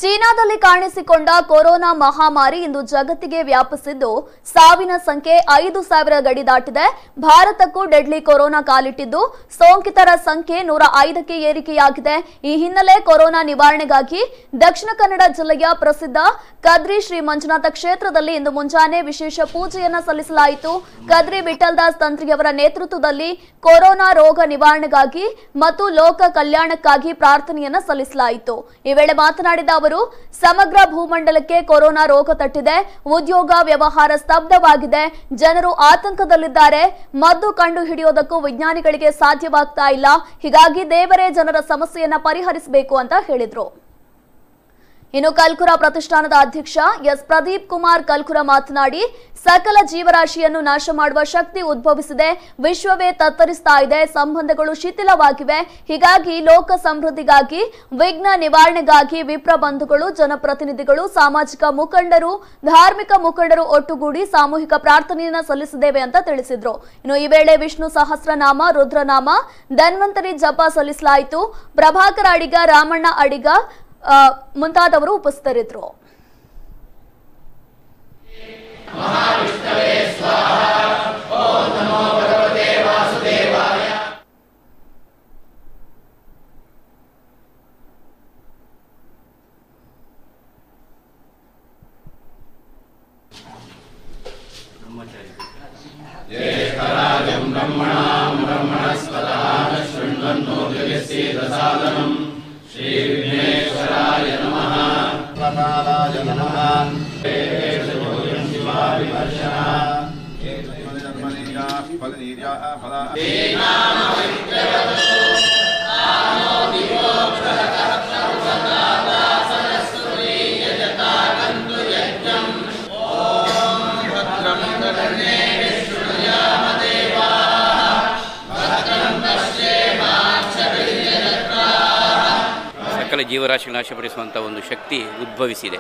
ಚೀನಾದಲ್ಲಿ ಕಾಣಿಸಿಕೊಂಡ ಕೊರೋನಾ ಮಹಾಮಾರಿ ಇಂದು ಜಗತ್ತಿಗೆ ವ್ಯಾಪಿಸಿದ್ದು ಸಾವಿನ ಸಂಖ್ಯೆ ಐದು ಸಾವಿರ ಗಡಿ ದಾಟಿದೆ ಭಾರತಕ್ಕೂ ಡೆಡ್ಲಿ ಕೊರೋನಾ ಕಾಲಿಟ್ಟಿದ್ದು ಸೋಂಕಿತರ ಸಂಖ್ಯೆ ನೂರ ಐದಕ್ಕೆ ಏರಿಕೆಯಾಗಿದೆ ಈ ಹಿನ್ನೆಲೆ ಕೊರೋನಾ ನಿವಾರಣೆಗಾಗಿ ದಕ್ಷಿಣ ಕನ್ನಡ ಜಿಲ್ಲೆಯ ಪ್ರಸಿದ್ಧ ಕದ್ರಿ ಶ್ರೀ ಮಂಜುನಾಥ ಕ್ಷೇತ್ರದಲ್ಲಿ ಇಂದು ಮುಂಜಾನೆ ವಿಶೇಷ ಪೂಜೆಯನ್ನ ಸಲ್ಲಿಸಲಾಯಿತು ಕದ್ರಿ ವಿಠಲ್ದಾಸ್ ತಂತ್ರಿಯವರ ನೇತೃತ್ವದಲ್ಲಿ ಕೊರೋನಾ ರೋಗ ನಿವಾರಣೆಗಾಗಿ ಮತ್ತು ಲೋಕ ಕಲ್ಯಾಣಕ್ಕಾಗಿ ಪ್ರಾರ್ಥನೆಯನ್ನ ಸಲ್ಲಿಸಲಾಯಿತು ಈ ವೇಳೆ ಮಾತನಾಡಿದ ಅವರು ಸಮಗ್ರ ಭೂಮಂಡಲಕ್ಕೆ ಕೊರೋನಾ ರೋಗ ತಟ್ಟಿದೆ ಉದ್ಯೋಗ ವ್ಯವಹಾರ ಸ್ತಬ್ಧವಾಗಿದೆ ಜನರು ಆತಂಕದಲ್ಲಿದ್ದಾರೆ ಮದ್ದು ಕಂಡು ಹಿಡಿಯೋದಕ್ಕೂ ವಿಜ್ಞಾನಿಗಳಿಗೆ ಸಾಧ್ಯವಾಗ್ತಾ ಇಲ್ಲ ಹೀಗಾಗಿ ದೇವರೇ ಜನರ ಸಮಸ್ಯೆಯನ್ನ ಪರಿಹರಿಸಬೇಕು ಅಂತ ಹೇಳಿದ್ರು ಇನ್ನು ಕಲ್ಕುರ ಪ್ರತಿಷ್ಠಾನದ ಅಧ್ಯಕ್ಷ ಎಸ್ ಪ್ರದೀಪ್ ಕುಮಾರ್ ಕಲ್ಕುರ ಮಾತನಾಡಿ ಸಕಲ ಜೀವರಾಶಿಯನ್ನು ನಾಶ ಮಾಡುವ ಶಕ್ತಿ ಉದ್ಭವಿಸಿದೆ ವಿಶ್ವವೇ ತತ್ತರಿಸ್ತಾ ಇದೆ ಸಂಬಂಧಗಳು ಶಿಥಿಲವಾಗಿವೆ ಹೀಗಾಗಿ ಲೋಕ ಸಮೃದ್ಧಿಗಾಗಿ ವಿಘ್ನ ನಿವಾರಣೆಗಾಗಿ ವಿಪ್ರ ಬಂಧುಗಳು ಜನಪ್ರತಿನಿಧಿಗಳು ಸಾಮಾಜಿಕ ಮುಖಂಡರು ಧಾರ್ಮಿಕ ಮುಖಂಡರು ಒಟ್ಟುಗೂಡಿ ಸಾಮೂಹಿಕ ಪ್ರಾರ್ಥನೆಯನ್ನ ಸಲ್ಲಿಸಿದ್ದೇವೆ ಅಂತ ತಿಳಿಸಿದ್ರು ಇನ್ನು ಈ ವೇಳೆ ವಿಷ್ಣು ಸಹಸ್ರನಾಮ ರುದ್ರನಾಮ ಧನ್ವಂತರಿ ಜಪ ಸಲ್ಲಿಸಲಾಯಿತು ಪ್ರಭಾಕರ ಅಡಿಗ ರಾಮಣ್ಣ ಅಡಿಗ ಆ, ಮುಂತಾದವರು ಉಪಸ್ಥಿತರಿದ್ದರು प्रकाराय नमः ಸಕಲ ಜೀವರಾಶಿ ನಾಶಪಡಿಸುವಂಥ ಒಂದು ಶಕ್ತಿ ಉದ್ಭವಿಸಿದೆ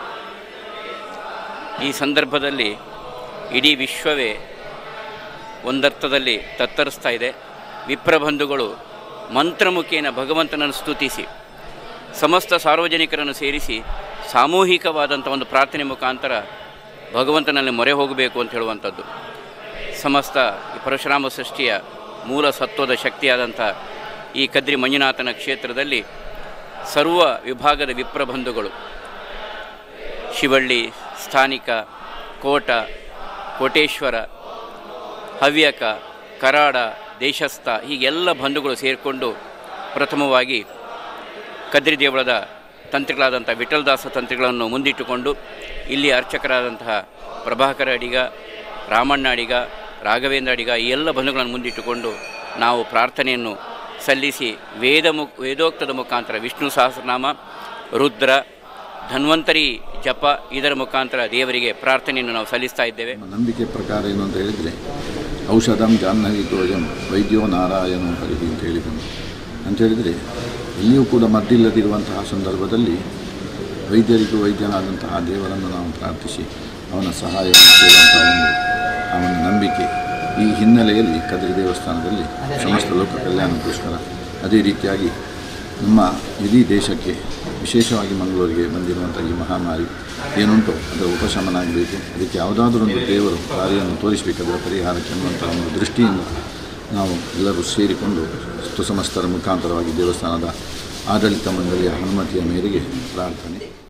ಈ ಸಂದರ್ಭದಲ್ಲಿ ಇಡೀ ವಿಶ್ವವೇ ಒಂದರ್ಥದಲ್ಲಿ ತತ್ತರಿಸ್ತಾ ಇದೆ ವಿಪ್ರಬಂಧುಗಳು ಮಂತ್ರಮುಖೇನ ಭಗವಂತನನ್ನು ಸ್ತುತಿಸಿ ಸಮಸ್ತ ಸಾರ್ವಜನಿಕರನ್ನು ಸೇರಿಸಿ ಸಾಮೂಹಿಕವಾದಂಥ ಒಂದು ಪ್ರಾರ್ಥನೆ ಮುಖಾಂತರ ಭಗವಂತನಲ್ಲಿ ಮೊರೆ ಹೋಗಬೇಕು ಅಂತ ಹೇಳುವಂಥದ್ದು ಸಮಸ್ತ ಈ ಪರಶುರಾಮ ಸೃಷ್ಟಿಯ ಮೂಲ ಸತ್ವದ ಶಕ್ತಿಯಾದಂಥ ಈ ಕದ್ರಿ ಮಂಜುನಾಥನ ಕ್ಷೇತ್ರದಲ್ಲಿ ಸರ್ವ ವಿಭಾಗದ ವಿಪ್ರಬಂಧುಗಳು ಶಿವಳ್ಳಿ ಸ್ಥಾನಿಕ ಕೋಟ ಕೋಟೇಶ್ವರ ಹವ್ಯಕ ಕರಾಡ ದೇಶಸ್ಥ ಹೀಗೆಲ್ಲ ಬಂಧುಗಳು ಸೇರಿಕೊಂಡು ಪ್ರಥಮವಾಗಿ ಕದ್ರಿ ದೇವಳದ ತಂತ್ರಿಗಳಾದಂಥ ವಿಠಲದಾಸ ತಂತ್ರಿಗಳನ್ನು ಮುಂದಿಟ್ಟುಕೊಂಡು ಇಲ್ಲಿ ಅರ್ಚಕರಾದಂತಹ ಪ್ರಭಾಕರ ಅಡಿಗ ರಾಮಣ್ಣ ಅಡಿಗ ರಾಘವೇಂದ್ರ ಅಡಿಗ ಈ ಎಲ್ಲ ಬಂಧುಗಳನ್ನು ಮುಂದಿಟ್ಟುಕೊಂಡು ನಾವು ಪ್ರಾರ್ಥನೆಯನ್ನು ಸಲ್ಲಿಸಿ ವೇದ ಮು ವೇದೋಕ್ತದ ಮುಖಾಂತರ ವಿಷ್ಣು ಸಹಸ್ರನಾಮ ರುದ್ರ ಧನ್ವಂತರಿ ಜಪ ಇದರ ಮುಖಾಂತರ ದೇವರಿಗೆ ಪ್ರಾರ್ಥನೆಯನ್ನು ನಾವು ಸಲ್ಲಿಸ್ತಾ ಇದ್ದೇವೆ ನಮ್ಮ ನಂಬಿಕೆ ಪ್ರಕಾರ ಏನು ಅಂತ ಹೇಳಿದರೆ ಔಷಧಂ ಜಾಹ್ನವಿ ಗೋಜಂ ವೈದ್ಯೋ ನಾರಾಯಣೋ ಹರಿಹಿ ಅಂತ ಹೇಳಿದನು ಅಂತ ಹೇಳಿದರೆ ಎಲ್ಲಿಯೂ ಕೂಡ ಮದ್ದಿಲ್ಲದಿರುವಂತಹ ಸಂದರ್ಭದಲ್ಲಿ ವೈದ್ಯರಿಗೂ ವೈದ್ಯನಾದಂತಹ ದೇವರನ್ನು ನಾವು ಪ್ರಾರ್ಥಿಸಿ ಅವನ ಸಹಾಯವನ್ನು ಕೇಳುವಂಥ ಒಂದು ಅವನ ನಂಬಿಕೆ ಈ ಹಿನ್ನೆಲೆಯಲ್ಲಿ ಕದ್ರಿ ದೇವಸ್ಥಾನದಲ್ಲಿ ಸಮಸ್ತ ಲೋಕ ಕಲ್ಯಾಣಕ್ಕೋಸ್ಕರ ಅದೇ ರೀತಿಯಾಗಿ ನಮ್ಮ ಇಡೀ ದೇಶಕ್ಕೆ ವಿಶೇಷವಾಗಿ ಮಂಗಳೂರಿಗೆ ಬಂದಿರುವಂಥ ಈ ಮಹಾಮಾರಿ ಏನುಂಟು ಅದರ ಉಪಶಮನ ಆಗಬೇಕು ಅದಕ್ಕೆ ಯಾವುದಾದ್ರೂ ಒಂದು ದೇವರು ದಾರಿಯನ್ನು ತೋರಿಸಬೇಕು ಅದರ ಪರಿಹಾರಕ್ಕೆ ಅನ್ನುವಂಥ ಒಂದು ದೃಷ್ಟಿಯಿಂದ ನಾವು ಎಲ್ಲರೂ ಸೇರಿಕೊಂಡು ಸುಸಮಸ್ತರ ಮುಖಾಂತರವಾಗಿ ದೇವಸ್ಥಾನದ ಆಡಳಿತ ಮಂಡಳಿಯ ಅನುಮತಿಯ ಮೇರೆಗೆ ಪ್ರಾರ್ಥನೆ